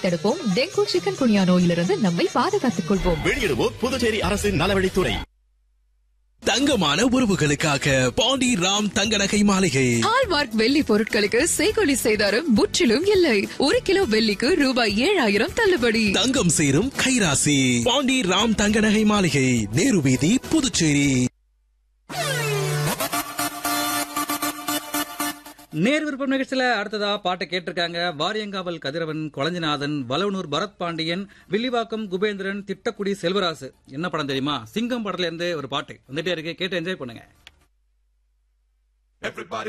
தடுப்போம் dengue chicken குனியா நோயிலிருந்து நம்மை பாதுகாத்துக் கொள்வோம் வெளியிடுவோர் புதுச்சேரி அரசின் நலவழித்துறை தங்கமான உறவுகளுக்காக பாண்டி ராம் தங்க நகை மாளிகை ஹால்மார்க் வெள்ளி பொருட்களுக்கு செய்கொலி செய்தாரும் முற்றிலும் இல்லை ஒரு கிலோ வெள்ளிக்கு ரூபாய் ஏழாயிரம் தள்ளுபடி தங்கம் சேரும் கைராசி பாண்டி ராம் தங்க நகை மாளிகை நேரு வீதி புதுச்சேரி நேர் விருப்பம் நிகழ்ச்சியில அடுத்ததா பாட்டை கேட்டிருக்காங்க வாரியங்காவல் கதிரவன் கொளஞ்சிநாதன் வலவனூர் பரத் பாண்டியன் வில்லிவாக்கம் குபேந்திரன் திட்டக்குடி செல்வராசு என்ன படம் தெரியுமா சிங்கம் படத்துல இருந்து ஒரு பாட்டு வந்துட்டே இருக்கு கேட்டு என்ஜாய் பண்ணுங்க